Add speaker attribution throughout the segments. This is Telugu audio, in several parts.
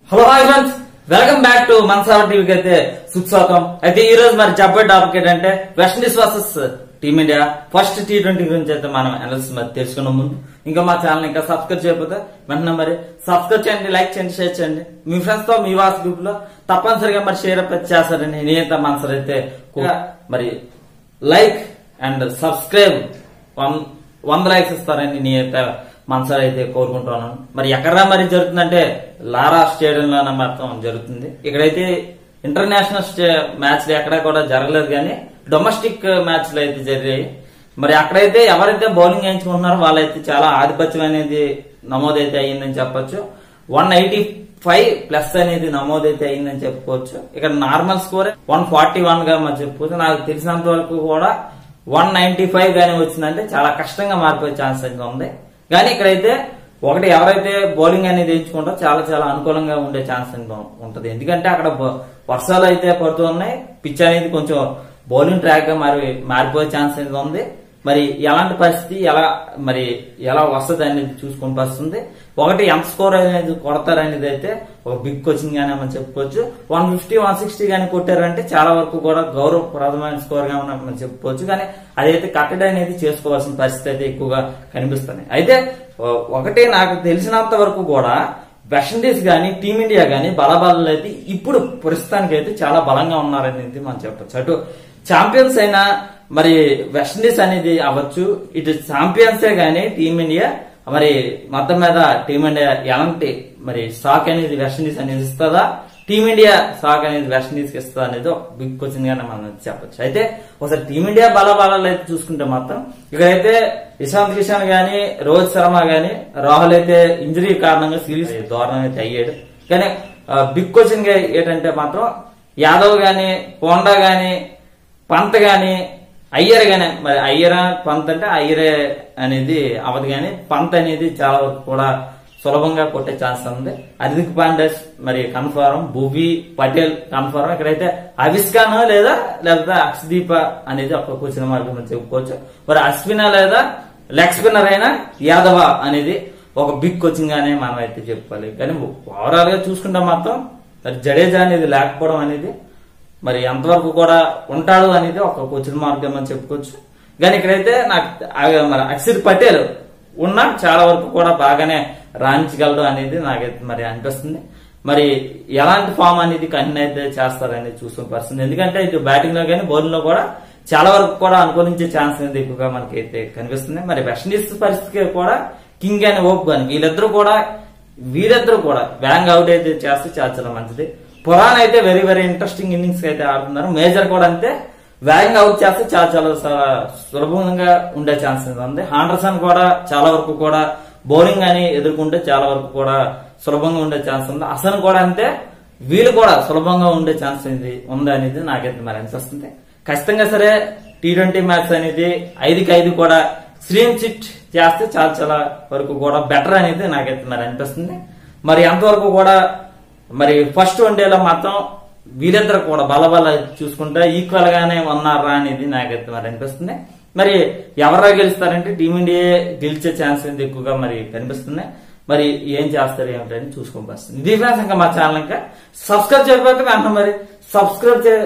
Speaker 1: hello hi friends welcome back to మన్సావర్ టీవీకి అయితే సుస్వాగతం అయితే ఈ రోజు మరి చెప్పే టాపిక్ ఏంటంటే West Indies versus team India first T twenty గురించి అయితే మనం అనాలిసిస్ మరి తెలుసుకున్న ముందు ఇంకా మా ఛానల్ ఇంకా సబ్స్క్రైబ్ చేయకపోతే వెంటనే మరి సబ్స్క్రైబ్ చేయండి లైక్ చేయండి షేర్ చేయండి మీ ఫ్రెండ్స్ తో మీ వాట్స్ గ్రూప్ లో తప్పనిసరిగా మరి షేర్ అప్ చేస్తారని నేనైతే మనసరి అయితే కో- మరి లైక్ అండ్ సబ్స్క్రైబ్ వన్ వంద లైక్స్ ఇస్తారని నేనైతే మనసారి అయితే కోరుకుంటున్నాను మరి ఎక్కడ మరి జరుగుతుందంటే లారా స్టేడియం లోనే మొత్తం జరుగుతుంది ఇక్కడైతే ఇంటర్నేషనల్ స్టే మ్యాచ్లు ఎక్కడ కూడా జరగలేదు కానీ డొమెస్టిక్ మ్యాచ్లు అయితే జరిగాయి మరి అక్కడైతే ఎవరైతే బౌలింగ్ వేయించుకుంటున్నారో వాళ్ళైతే చాలా ఆధిపత్యం అనేది నమోదైతే అయ్యిందని చెప్పొచ్చు వన్ ఎయిటీ ఫైవ్ ప్లస్ అనేది నమోదైతే అయిందని చెప్పుకోవచ్చు ఇక్కడ normal score one forty one గా మనం చెప్పుకోవచ్చు నాకు తెలిసినంత వరకు కూడా వన్ నైన్టీ ఫైవ్ గానీ వచ్చిందంటే చాలా కష్టంగా మారిపోయే ఛాన్స్ అయితే ఉంది కానీ ఇక్కడైతే ఒకటి ఎవరైతే బౌలింగ్ అనేది ఎంచుకుంటారో చాలా చాలా అనుకూలంగా ఉండే ఛాన్స్ అయితే ఉంటది ఎందుకంటే అక్కడ బ- వర్షాలు అయితే పడుతూ ఉన్నాయి పిచ్ అనేది కొంచెం బౌలింగ్ ట్రాక్ గా మారి మారిపోయే ఛాన్స్ అయితే ఉంది మరి ఎలాంటి పరిస్థితి ఎలా మరి ఎలా వస్తుంది అనేది చూసుకుని వస్తుంది ఒకటి ఎంత స్కోర్ అనేది కొడతారు అనేది అయితే ఒక బిగ్ కోచింగ్ గానే మనం చెప్పుకోవచ్చు వన్ ఫిఫ్టీ వన్ సిక్స్టీ గానీ కొట్టారంటే చాలా వరకు కూడా గౌరవప్రదమైన స్కోర్ గా మనం మనం చెప్పుకోవచ్చు కానీ అదైతే కట్టడి అనేది చేసుకోవాల్సిన పరిస్థితి అయితే ఎక్కువగా కనిపిస్తుంది అయితే ఒ- ఒకటి నాకు తెలిసినంత వరకు కూడా వెస్టిండీస్ గానీ టీమిండియా గానీ బలబలాలు అయితే ఇప్పుడు ప్రస్తుతానికి అయితే చాలా బలంగా ఉన్నారనేది మనం చెప్పొచ్చు అటు ఛాంపియన్స్ అయినా మరి వెస్టిండీస్ అనేది అవ్వచ్చు ఇటు ఛాంపియన్సే గానీ టీమిండియా మరి మొత్తం మీద టీమిండియా ఎలాంటి మరి స్టాక్ అనేది వెస్టిండీస్ అనేది ఇస్తుందా టీమిండియా స్టాక్ అనేది వెస్టిండీస్ కి ఇస్తుందా అనేది ఒక బిగ్ క్వశ్చన్ గానే మనం చెప్పొచ్చు అయితే ఒకసారి టీమిండియా బలబలాలు అయితే చూసుకుంటే మాత్రం ఇక్కడైతే ఇషాంత్ కిషాన్ గానీ రోహిత్ శర్మ గానీ రాహుల్ అయితే ఇంజరీ కారణంగా సిరీస్ దూరం అయితే అయ్యాడు కానీ బిగ్ క్వశ్చన్ గా ఏంటంటే మాత్రం యాదవ్ గాని పోండా గాని పంత్ గాని అయ్యర్ గాని మరి అయ్యర్ పంత్ అంటే అయ్యరే అనేది అవదు గాని పంత్ అనేది చాలా వరకు కూడా సులభంగా కొట్టే ఛాన్స్ ఉంది హార్దిక్ పాండేస్ మరి కన్ఫర్మ్ భువి పటేల్ కన్ఫర్మ్ ఇక్కడైతే అవిష్కాన్ లేదా లేకపోతే అక్షదీప అనేది ఒక క్వశ్చన్ మార్క్ మనం చెప్పుకోవచ్చు మరి అశ్విన లేదా లెగ్ స్పిన్నర్ అయినా యాదవ అనేది ఒక బిగ్ కోచింగ్ గానే మనం అయితే చెప్పుకోవాలి కానీ ఓవరాల్ గా చూసుకుంటే మాత్రం మరి జడేజా అనేది లేకపోవడం అనేది మరి ఎంతవరకు కూడా ఉంటాడు అనేది ఒక క్వశ్చన్ మార్క్ అని చెప్పుకోవచ్చు కానీ ఇక్కడైతే నాకు ఆ- మరి అక్షర్ పటేల్ ఉన్నా చాలా వరకు కూడా బాగానే రాణించగలడు అనేది నాకైతే మరి అనిపిస్తుంది మరి ఎలాంటి ఫామ్ అనేది కన్ను అయితే చేస్తారనేది చూసుకునే పరిస్థితి ఎందుకంటే ఇటు బ్యాటింగ్ లో కానీ బౌలింగ్ లో కూడా చాలా వరకు కూడా అనుకూలించే ఛాన్స్ అనేది ఎక్కువగా మనకి అయితే కనిపిస్తుంది మరి వెస్టిండీస్ పరిస్థితి కూడా కింగ్ అని ఓప్ కానీ వీళ్ళిద్దరూ కూడా వీరిద్దరూ కూడా బ్యాంగ్ అవుట్ అయితే చేస్తే చాలా చాలా మంచిది పురాణ్ అయితే వెరీ వెరీ ఇంట్రెస్టింగ్ ఇన్నింగ్స్ అయితే ఆడుతున్నారు మేజర్ కూడా అంతే వేగంగా అవుట్ చేస్తే చాలా చాలా స- సులభంగా ఉండే ఛాన్స్ ఉంది ఆండర్సన్ కూడా చాలా వరకు కూడా బౌలింగ్ అని ఎదుర్కొంటే చాలా వరకు కూడా సులభంగా ఉండే ఛాన్స్ ఉంది అసలు కూడా అంతే వీళ్ళు కూడా సులభంగా ఉండే ఛాన్స్ అనేది ఉంది అనేది నాకైతే మరి అనిపిస్తుంది ఖచ్చితంగా సరే టీ ట్వంటీ మ్యాచ్ అనేది ఐదుకి ఐదు కూడా స్క్రీన్ చిట్ చేస్తే చాలా చాలా వరకు కూడా బెటర్ అనేది నాకైతే మరి అనిపిస్తుంది మరి ఎంతవరకు కూడా మరి ఫస్ట్ వన్డేలో మాత్రం వీరిద్దరు కూడా బలబల చూసుకుంటే ఈక్వల్ గానే ఉన్నారా అనేది నాకైతే మరి అనిపిస్తుంది మరి ఎవరా గెలుస్తారంటే టీమిండియా గెలిచే ఛాన్స్ అనేది ఎక్కువగా మరి కనిపిస్తుంది మరి ఏం చేస్తారు ఏమిటని చూసుకొని వస్తుంది ఇది ఫ్రెండ్స్ ఇంకా మా ఛానల్ ఇంకా సబ్స్క్రైబ్ చేయకపోతే వెంటనే మరి సబ్స్క్రైబ్ చే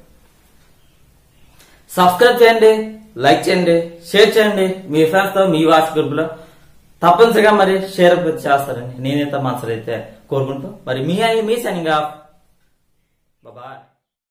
Speaker 1: సబ్స్క్రైబ్ చేయండి లైక్ చేయండి షేర్ చేయండి మీ ఫ్రెండ్స్ తో మీ వాట్స్ గ్రూప్ లో తప్పనిసరిగా మరి షేర్ చేస్తారని నేనైతే మనసులో అయితే కోరుకుంటూ మరి మీ మీ సైనింగ్ ఆఫ్ బాయ్